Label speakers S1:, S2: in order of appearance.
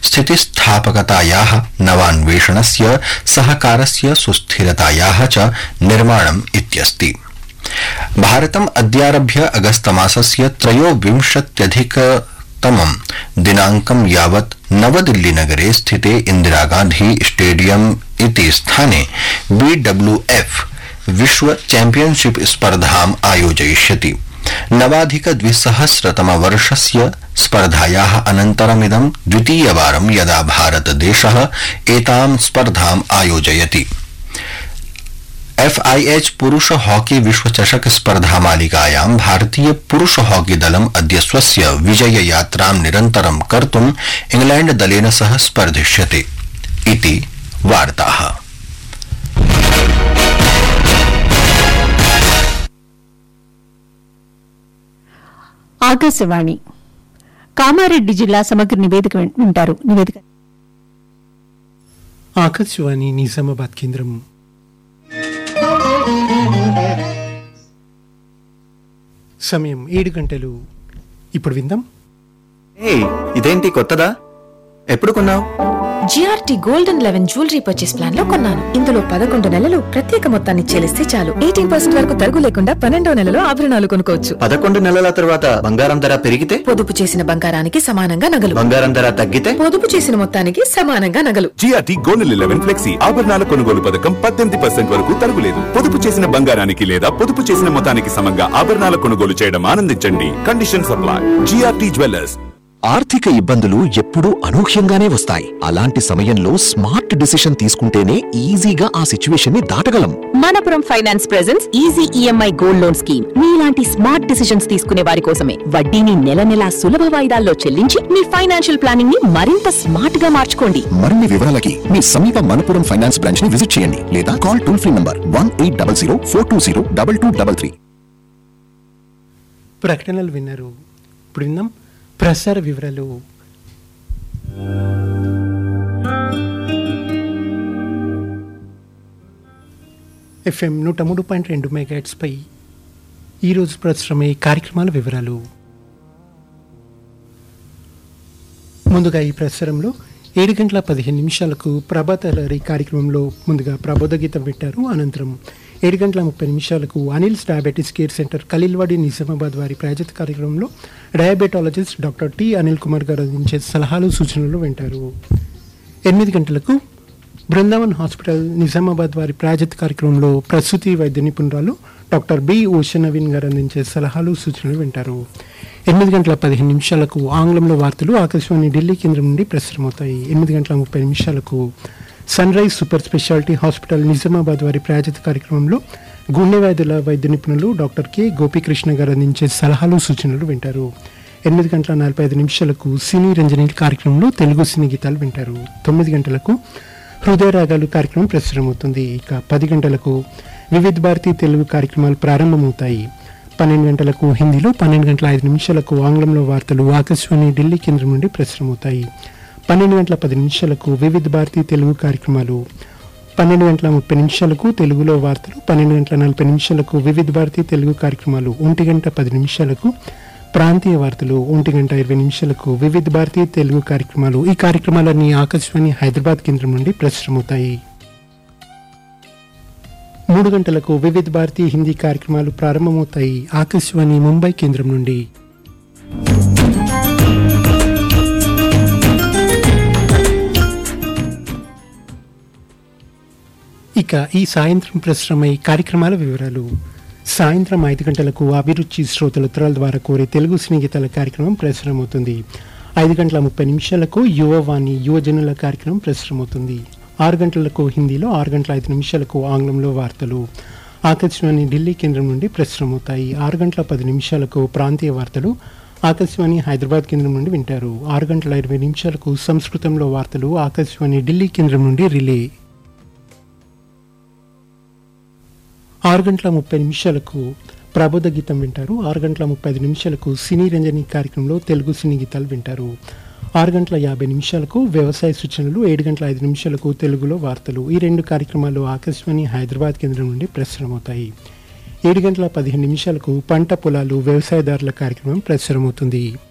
S1: स्थितिस्थापकतायाः नवान्वेषणस्य सहकारस्य सुस्थिरतायाः च निर्माणम् इत्यस्ति भारतम् अद्यारभ्य अगस्तमासस्य त्रयोविंशत्यधिक तमं दिनाङ्कं यावत् नवदिल्लीनगरे स्थिते इन्दिरागान्धी स्टेडियम इति स्थाने बीडब्ल्यूएफ विश्व चैम्पियनशिप स्पर्धाम् आयोजयिष्यति नवाधिक द्विसहस्रतमवर्षस्य स्पर्धायाः अनन्तरमिदं द्वितीयवारं यदा भारतदेशः एतां स्पर्धाम् आयोजयति एफआईएच पुरुष हॉकी विश्वचषक स्पर्धा मालिकायां भारतीय पुरुष हॉकी दलम् अद्य स्वस्य विजय यात्रां निरन्तरं कर्तुं इंग्लैण्ड दलेन सह स्पर्धिष्यते इति वार्ताः
S2: ఆకాశవాణి కామారెడ్డి జిల్లా సమగ్ర నివేదిక విన్- వింటారు నివేదిక
S3: ఆకాశవాణి నిజామాబాద్ కేంద్రం సమయం ఏడు గంటలు ఇప్పుడు విందాం
S4: ఏయ్ ఇదేంటి కొత్తదా ఎప్పుడు కొన్నావు
S5: GRT golden eleven jewellery purchase plan లో కొన్నాను ఇందులో పదకొండు నెలలు ప్రత్యేక మొత్తాన్ని చెల్లిస్తే చాలు ఎయిటీన్ పర్సెంట్ వరకు తరుగు లేకుండా పన్నెండో నెలలో ఆభరణాలు కొనుక్కోవచ్చు
S4: పదకొండు నెలల తర్వాత బంగారం ధర పెరిగితే
S5: పొదుపు చేసిన బంగారానికి సమానంగా నగలు
S4: బంగారం ధర తగ్గితే
S5: పొదుపు చేసిన మొత్తానికి సమానంగా నగలు
S6: జిఆర్టీ గోల్డెన్ లెవెన్ ఫ్లెక్సీ ఆభరణాల కొనుగోలు పథకం పద్దెనిమిది పర్సెంట్ వరకు తరుగులేదు పొదుపు చేసిన బంగారానికి లేదా పొదుపు చేసిన మొత్తానికి సమంగా ఆభరణాల కొనుగోలు చేయడం ఆనందించండి కండిషన్ సప్లై జిఆర్టీ జ్యువెలర్స్
S7: ఆర్థిక ఇబ్బందులు ఎప్పుడూ అనూహ్యంగానే వస్తాయి అలాంటి సమయంలో స్మార్ట్ డిసిషన్ తీసుకుంటేనే ఈజీగా ఆ సిచ్యువేషన్ ని దాటగలం
S8: Manappuram finance presents easy EMI gold loan scheme మీలాంటి స్మార్ట్ డిసిషన్స్ తీసుకునే వారి కోసమే వడ్డీని నెల నెలా సులభ వాయిదాల్లో చెల్లించి మీ ఫైనాన్షియల్ ప్లానింగ్ ని మరింత స్మార్ట్ గా మార్చుకోండి
S7: మరిన్ని వివరాలకి మీ సమీప మనపురం ఫైనాన్స్ బ్రాంచ్ ని విజిట్ చేయండి లేదా call toll free number one eight double zero four two zero double two double three
S3: ప్రకటనలు విన్నారు ఇప్పుడు విందాం ప్రసార వివరాలు ఎఫ్ఎం నూట మూడు పాయింట్ రెండు మెగాట్స్పై ఈరోజు ప్రచురమయ్యే కార్యక్రమాల వివరాలు ముందుగా ఈ ప్రసారంలో ఏడు గంటల పదిహేను నిమిషాలకు ప్రభాత లహరి కార్యక్రమంలో ముందుగా ప్రబోధ గీతం వింటారు అనంతరం ఏడు గంటల ముప్పై నిమిషాలకు Anil's diabetes care centre Khaleelwadi Nizamabad వారి ప్రాజెక్ట్ కార్యక్రమంలో diabetologist doctor T Anil Kumar గారు అందించే సలహాలు సూచనలు వింటారు ఎనిమిది గంటలకు బృందావన్ హాస్పిటల్ నిజామాబాద్ వారి ప్రాజెక్ట్ కార్యక్రమంలో ప్రసూతి వైద్య నిపుణురాలు డాక్టర్ బి ఓషా నవీన్ గారు అందించే సలహాలు సూచనలు వింటారు ఎనిమిది గంటల పదిహేను నిమిషాలకు ఆంగ్లంలో వార్తలు ఆకాశవాణి ఢిల్లీ కేంద్రం నుండి ప్రసారమవుతాయి ఎనిమిది గంటల ముప్పై నిమిషాలకు sunrise super speciality hospital Nizamabad వారి ప్రాజెక్ట్ కార్యక్రమంలో గుండె వ్యాధుల వైద్య నిపుణులు డాక్టర్ కె గోపీకృష్ణ గారు అందించే సలహాలు సూచనలు వింటారు ఎనిమిది గంటల నలభై ఐదు నిమిషాలకు సినీ రంజని కార్యక్రమంలో తెలుగు సినీ గీతాలు వింటారు తొమ్మిది గంటలకు హృదయ రాగాలు కార్యక్రమం ప్రసారమవుతుంది ఇక పది గంటలకు వివిధ భారతి తెలుగు కార్యక్రమాలు ప్రారంభమవుతాయి పన్నెండు గంటలకు హిందీలో పన్నెండు గంటల ఐదు నిమిషాలకు ఆంగ్లంలో వార్తలు ఆకాశవాణి ఢిల్లీ కేంద్రం నుండి ప్రసారమవుతాయి పన్నెండు గంటల పది నిమిషాలకు వివిధ భారతి తెలుగు కార్యక్రమాలు పన్నెండు గంటల ముప్పై నిమిషాలకు తెలుగులో వార్తలు పన్నెండు గంటల నలభై నిమిషాలకు వివిధ భారతి తెలుగు కార్యక్రమాలు ఒంటి గంట పది నిమిషాలకు ప్రాంతీయ వార్తలు ఒంటి గంట ఇరవై నిమిషాలకు వివిధ భారతి తెలుగు కార్యక్రమాలు ఈ కార్యక్రమాలన్నీ ఆకాశవాణి హైదరాబాద్ కేంద్రం నుండి ప్రసారమవుతాయి మూడు గంటలకు వివిధ భారతి హిందీ కార్యక్రమాలు ప్రారంభమవుతాయి ఆకాశవాణి ముంబై కేంద్రం నుండి ఇక ఈ సాయంత్రం ప్రశ్రమై కార్యక్రమాల వివరాలు సాయంత్రం ఐదు గంటలకు అభిరుచి శ్రోతల ఉత్తరాల ద్వారా కోరే తెలుగు స్నేహితుల కార్యక్రమం ప్రసారమవుతుంది ఐదు గంటల ముప్పై నిమిషాలకు యువవాణి యువజనుల కార్యక్రమం ప్రసారమవుతుంది ఆరు గంటలకు హిందీలో ఆరు గంటల ఐదు నిమిషాలకు ఆంగ్లంలో వార్తలు ఆకాశవాణి ఢిల్లీ కేంద్రం నుండి ప్రసారమవుతాయి ఆరు గంటల పది నిమిషాలకు ప్రాంతీయ వార్తలు ఆకాశవాణి హైదరాబాద్ కేంద్రం నుండి వింటారు ఆరు గంటల ఇరవై నిమిషాలకు సంస్కృతంలో వార్తలు ఆకాశవాణి ఢిల్లీ కేంద్రం నుండి రిలే ఆరు గంటల ముప్పై నిమిషాలకు ప్రబోధ గీతం వింటారు ఆరు గంటల ముప్పై ఐదు నిమిషాలకు సినీ రంజని కార్యక్రమంలో తెలుగు సినీ గీతాలు వింటారు ఆరు గంటల యాభై నిమిషాలకు వ్యవసాయ సూచనలు ఏడు గంటల ఐదు నిమిషాలకు తెలుగులో వార్తలు ఈ రెండు కార్యక్రమాలు ఆకాశవాణి హైదరాబాద్ కేంద్రం నుండి ప్రసారమవుతాయి ఏడు గంటల పదిహేను నిమిషాలకు పంట పొలాలు వ్యవసాయదారుల కార్యక్రమం ప్రసారమవుతుంది